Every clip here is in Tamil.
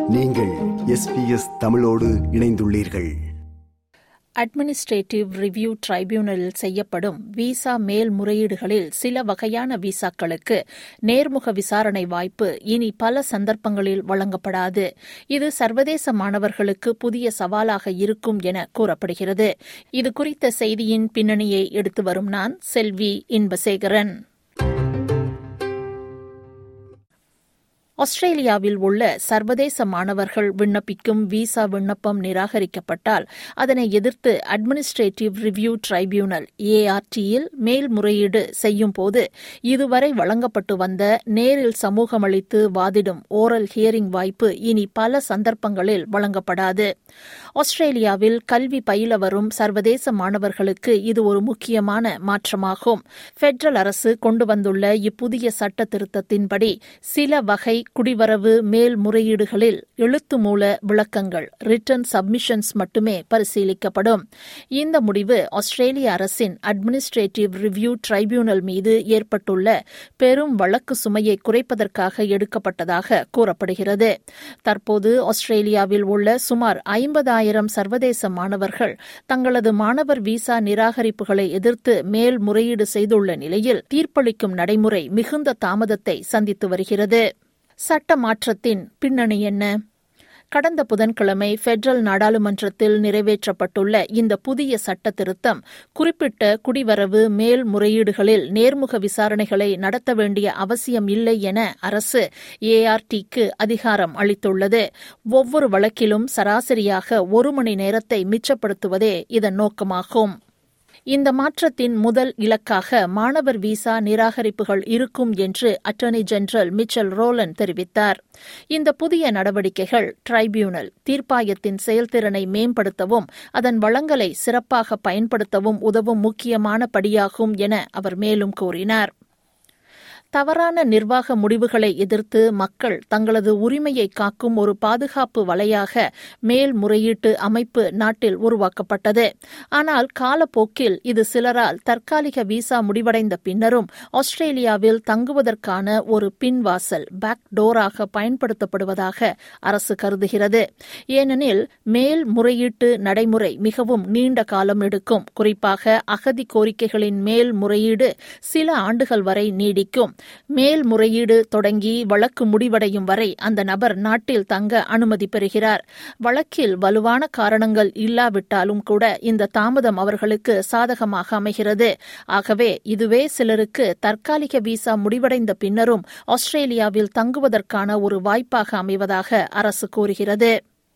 நீங்கள் எஸ்பிஎஸ் தமிழோடு இணைந்துள்ளீர்கள் அட்மினிஸ்ட்ரேட்டிவ் ரிவ்யூ டிரைபியூனலில் செய்யப்படும் விசா மேல்முறையீடுகளில் சில வகையான விசாக்களுக்கு நேர்முக விசாரணை வாய்ப்பு இனி பல சந்தர்ப்பங்களில் வழங்கப்படாது இது சர்வதேச மாணவர்களுக்கு புதிய சவாலாக இருக்கும் என கூறப்படுகிறது இது குறித்த செய்தியின் பின்னணியை எடுத்து வரும் நான் செல்வி இன்பசேகரன் ஆஸ்திரேலியாவில் உள்ள சர்வதேச மாணவர்கள் விண்ணப்பிக்கும் விசா விண்ணப்பம் நிராகரிக்கப்பட்டால் அதனை எதிர்த்து அட்மினிஸ்ட்ரேட்டிவ் ரிவ்யூ டிரைபியூனல் ஏஆர்டியில் மேல்முறையீடு செய்யும் போது இதுவரை வழங்கப்பட்டு வந்த நேரில் சமூகமளித்து வாதிடும் ஓரல் ஹியரிங் வாய்ப்பு இனி பல சந்தர்ப்பங்களில் வழங்கப்படாது ஆஸ்திரேலியாவில் கல்வி பயில வரும் சர்வதேச மாணவர்களுக்கு இது ஒரு முக்கியமான மாற்றமாகும் பெட்ரல் அரசு கொண்டு வந்துள்ள இப்புதிய சட்ட திருத்தத்தின்படி சில வகை குடிவரவு மேல்முறையீடுகளில் எழுத்து மூல விளக்கங்கள் ரிட்டன் சப்மிஷன்ஸ் மட்டுமே பரிசீலிக்கப்படும் இந்த முடிவு ஆஸ்திரேலிய அரசின் அட்மினிஸ்ட்ரேட்டிவ் ரிவ்யூ டிரைபியூனல் மீது ஏற்பட்டுள்ள பெரும் வழக்கு சுமையை குறைப்பதற்காக எடுக்கப்பட்டதாக கூறப்படுகிறது தற்போது ஆஸ்திரேலியாவில் உள்ள சுமார் ஐம்பதாயிரம் சர்வதேச மாணவர்கள் தங்களது மாணவர் விசா நிராகரிப்புகளை எதிர்த்து மேல்முறையீடு செய்துள்ள நிலையில் தீர்ப்பளிக்கும் நடைமுறை மிகுந்த தாமதத்தை சந்தித்து வருகிறது சட்ட மாற்றத்தின் பின்னணி என்ன கடந்த புதன்கிழமை பெட்ரல் நாடாளுமன்றத்தில் நிறைவேற்றப்பட்டுள்ள இந்த புதிய சட்ட திருத்தம் குறிப்பிட்ட குடிவரவு மேல்முறையீடுகளில் நேர்முக விசாரணைகளை நடத்த வேண்டிய அவசியம் இல்லை என அரசு ஏஆர்டிக்கு அதிகாரம் அளித்துள்ளது ஒவ்வொரு வழக்கிலும் சராசரியாக ஒரு மணி நேரத்தை மிச்சப்படுத்துவதே இதன் நோக்கமாகும் இந்த மாற்றத்தின் முதல் இலக்காக மாணவர் விசா நிராகரிப்புகள் இருக்கும் என்று அட்டர்னி ஜெனரல் மிச்சல் ரோலன் தெரிவித்தார் இந்த புதிய நடவடிக்கைகள் டிரைபியூனல் தீர்ப்பாயத்தின் செயல்திறனை மேம்படுத்தவும் அதன் வளங்களை சிறப்பாக பயன்படுத்தவும் உதவும் முக்கியமான படியாகும் என அவர் மேலும் கூறினார் தவறான நிர்வாக முடிவுகளை எதிர்த்து மக்கள் தங்களது உரிமையை காக்கும் ஒரு பாதுகாப்பு வலையாக மேல்முறையீட்டு அமைப்பு நாட்டில் உருவாக்கப்பட்டது ஆனால் காலப்போக்கில் இது சிலரால் தற்காலிக விசா முடிவடைந்த பின்னரும் ஆஸ்திரேலியாவில் தங்குவதற்கான ஒரு பின்வாசல் பேக் டோராக பயன்படுத்தப்படுவதாக அரசு கருதுகிறது ஏனெனில் மேல்முறையீட்டு நடைமுறை மிகவும் நீண்ட காலம் எடுக்கும் குறிப்பாக அகதி கோரிக்கைகளின் மேல்முறையீடு சில ஆண்டுகள் வரை நீடிக்கும் மேல்முறையீடு தொடங்கி வழக்கு முடிவடையும் வரை அந்த நபர் நாட்டில் தங்க அனுமதி பெறுகிறார் வழக்கில் வலுவான காரணங்கள் இல்லாவிட்டாலும் கூட இந்த தாமதம் அவர்களுக்கு சாதகமாக அமைகிறது ஆகவே இதுவே சிலருக்கு தற்காலிக விசா முடிவடைந்த பின்னரும் ஆஸ்திரேலியாவில் தங்குவதற்கான ஒரு வாய்ப்பாக அமைவதாக அரசு கூறுகிறது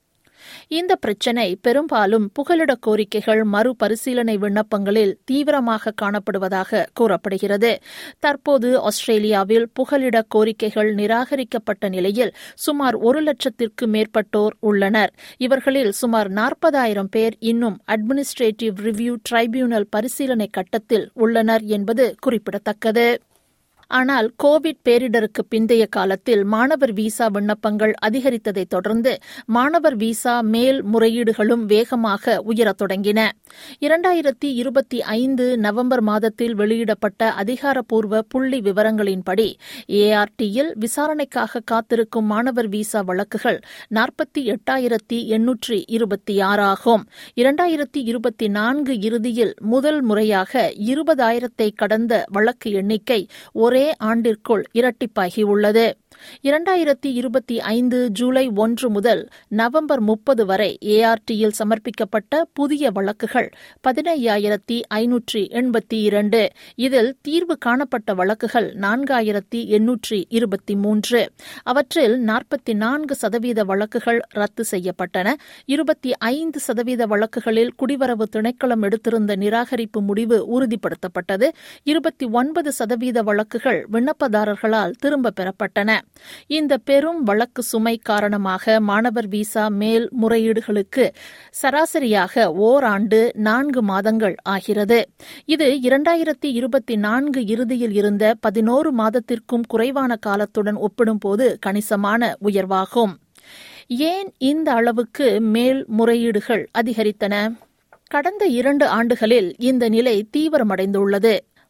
இந்த பிரச்சினை பெரும்பாலும் புகலிட கோரிக்கைகள் மறுபரிசீலனை விண்ணப்பங்களில் தீவிரமாக காணப்படுவதாக கூறப்படுகிறது தற்போது ஆஸ்திரேலியாவில் புகலிட கோரிக்கைகள் நிராகரிக்கப்பட்ட நிலையில் சுமார் ஒரு லட்சத்திற்கு மேற்பட்டோர் உள்ளனர் இவர்களில் சுமார் நாற்பதாயிரம் பேர் இன்னும் அட்மினிஸ்ட்ரேட்டிவ் ரிவ்யூ டிரைபியூனல் பரிசீலனை கட்டத்தில் உள்ளனர் என்பது குறிப்பிடத்தக்கது ஆனால் கோவிட் பேரிடருக்கு பிந்தைய காலத்தில் மாணவர் விசா விண்ணப்பங்கள் அதிகரித்ததை தொடர்ந்து மாணவர் விசா மேல் முறையீடுகளும் வேகமாக உயரத் தொடங்கின இரண்டாயிரத்தி இருபத்தி ஐந்து நவம்பர் மாதத்தில் வெளியிடப்பட்ட அதிகாரப்பூர்வ புள்ளி விவரங்களின்படி ஏஆர்டியில் விசாரணைக்காக காத்திருக்கும் மாணவர் விசா வழக்குகள் நாற்பத்தி எட்டாயிரத்தி எண்ணூற்றி இருபத்தி ஆறு ஆகும் இரண்டாயிரத்தி இருபத்தி நான்கு இறுதியில் முதல் முறையாக இருபதாயிரத்தை கடந்த வழக்கு எண்ணிக்கை ஒரே ஆண்டிற்குள் இரட்டிப்பாகியுள்ளது இரண்டாயிரத்தி இருபத்தி ஐந்து ஜூலை ஒன்று முதல் நவம்பர் முப்பது வரை ஏஆர்டியில் சமர்ப்பிக்கப்பட்ட புதிய வழக்குகள் பதினையாயிரத்தி ஐநூற்றி எண்பத்தி இரண்டு இதில் தீர்வு காணப்பட்ட வழக்குகள் நான்காயிரத்தி எண்ணூற்றி இருபத்தி மூன்று அவற்றில் நாற்பத்தி நான்கு சதவீத வழக்குகள் ரத்து செய்யப்பட்டன இருபத்தி ஐந்து சதவீத வழக்குகளில் குடிவரவு திணைக்களம் எடுத்திருந்த நிராகரிப்பு முடிவு உறுதிப்படுத்தப்பட்டது இருபத்தி ஒன்பது சதவீத வழக்குகள் விண்ணப்பதாரர்களால் திரும்பப் பெறப்பட்டன இந்த பெரும் வழக்கு சுமை காரணமாக மாணவர் விசா மேல் முறையீடுகளுக்கு சராசரியாக ஓராண்டு நான்கு மாதங்கள் ஆகிறது இது இரண்டாயிரத்தி இருபத்தி நான்கு இறுதியில் இருந்த பதினோரு மாதத்திற்கும் குறைவான காலத்துடன் ஒப்பிடும்போது கணிசமான உயர்வாகும் ஏன் இந்த அளவுக்கு மேல் முறையீடுகள் அதிகரித்தன கடந்த இரண்டு ஆண்டுகளில் இந்த நிலை தீவிரமடைந்துள்ளது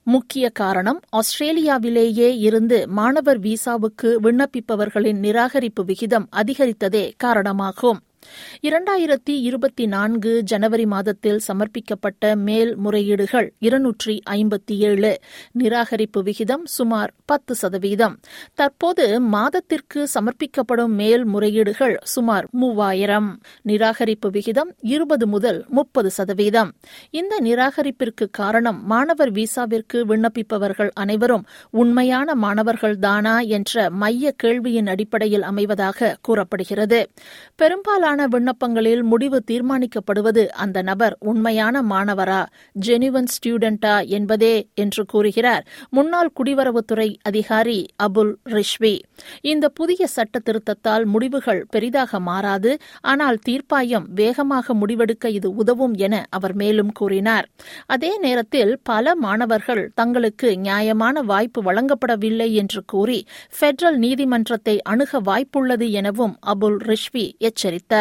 முக்கிய காரணம் ஆஸ்திரேலியாவிலேயே இருந்து மாணவர் விசாவுக்கு விண்ணப்பிப்பவர்களின் நிராகரிப்பு விகிதம் அதிகரித்ததே காரணமாகும் இரண்டாயிரத்தி இருபத்தி நான்கு ஜனவரி மாதத்தில் சமர்ப்பிக்கப்பட்ட மேல் முறையீடுகள் இருநூற்றி ஐம்பத்தி ஏழு நிராகரிப்பு விகிதம் சுமார் பத்து சதவீதம் தற்போது மாதத்திற்கு சமர்ப்பிக்கப்படும் மேல் முறையீடுகள் சுமார் மூவாயிரம் நிராகரிப்பு விகிதம் இருபது முதல் முப்பது சதவீதம் இந்த நிராகரிப்பிற்கு காரணம் மாணவர் விசாவிற்கு விண்ணப்பிப்பவர்கள் அனைவரும் உண்மையான மாணவர்கள்தானா என்ற மைய கேள்வியின் அடிப்படையில் அமைவதாக கூறப்படுகிறது பெரும்பாலான பெரும்பாலான விண்ணப்பங்களில் முடிவு தீர்மானிக்கப்படுவது அந்த நபர் உண்மையான மாணவரா ஜெனுவன் ஸ்டூடெண்டா என்பதே என்று கூறுகிறார் முன்னாள் குடிவரவுத்துறை அதிகாரி அபுல் ரிஷ்வி இந்த புதிய சட்ட திருத்தத்தால் முடிவுகள் பெரிதாக மாறாது ஆனால் தீர்ப்பாயம் வேகமாக முடிவெடுக்க இது உதவும் என அவர் மேலும் கூறினார் அதே நேரத்தில் பல மாணவர்கள் தங்களுக்கு நியாயமான வாய்ப்பு வழங்கப்படவில்லை என்று கூறி பெடரல் நீதிமன்றத்தை அணுக வாய்ப்புள்ளது எனவும் அபுல் ரிஷ்வி எச்சரித்தார்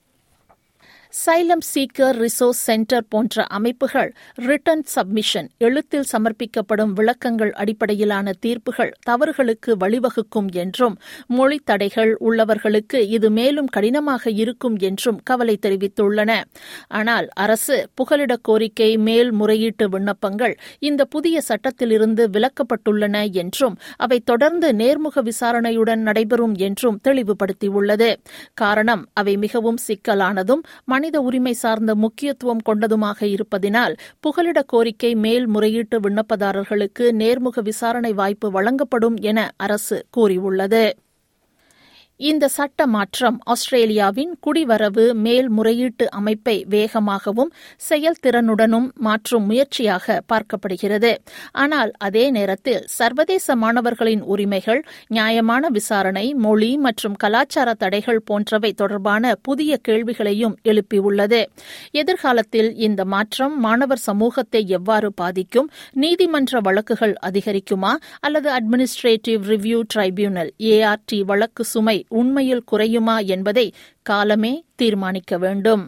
சைலம் சீக்கர் ரிசோர்ஸ் சென்டர் போன்ற அமைப்புகள் ரிட்டன் சப்மிஷன் எழுத்தில் சமர்ப்பிக்கப்படும் விளக்கங்கள் அடிப்படையிலான தீர்ப்புகள் தவறுகளுக்கு வழிவகுக்கும் என்றும் மொழி தடைகள் உள்ளவர்களுக்கு இது மேலும் கடினமாக இருக்கும் என்றும் கவலை தெரிவித்துள்ளன ஆனால் அரசு புகலிட கோரிக்கை மேல்முறையீட்டு விண்ணப்பங்கள் இந்த புதிய சட்டத்திலிருந்து விலக்கப்பட்டுள்ளன என்றும் அவை தொடர்ந்து நேர்முக விசாரணையுடன் நடைபெறும் என்றும் தெளிவுபடுத்தியுள்ளது காரணம் அவை மிகவும் சிக்கலானதும் மனித உரிமை சார்ந்த முக்கியத்துவம் கொண்டதுமாக இருப்பதினால் புகலிட கோரிக்கை மேல்முறையீட்டு விண்ணப்பதாரர்களுக்கு நேர்முக விசாரணை வாய்ப்பு வழங்கப்படும் என அரசு கூறியுள்ளது இந்த சட்ட மாற்றம் ஆஸ்திரேலியாவின் குடிவரவு மேல்முறையீட்டு அமைப்பை வேகமாகவும் செயல்திறனுடனும் மாற்றும் முயற்சியாக பார்க்கப்படுகிறது ஆனால் அதே நேரத்தில் சர்வதேச மாணவர்களின் உரிமைகள் நியாயமான விசாரணை மொழி மற்றும் கலாச்சார தடைகள் போன்றவை தொடர்பான புதிய கேள்விகளையும் எழுப்பியுள்ளது எதிர்காலத்தில் இந்த மாற்றம் மாணவர் சமூகத்தை எவ்வாறு பாதிக்கும் நீதிமன்ற வழக்குகள் அதிகரிக்குமா அல்லது அட்மினிஸ்ட்ரேட்டிவ் ரிவ்யூ டிரைபியூனல் ஏஆர்டி வழக்கு சுமை உண்மையில் குறையுமா என்பதை காலமே தீர்மானிக்க வேண்டும்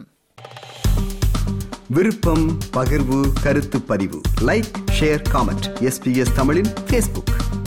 விருப்பம் பகிர்வு கருத்து பதிவு லைக் ஷேர் காமெண்ட் எஸ்பிஎஸ் தமிழின் ஃபேஸ்புக்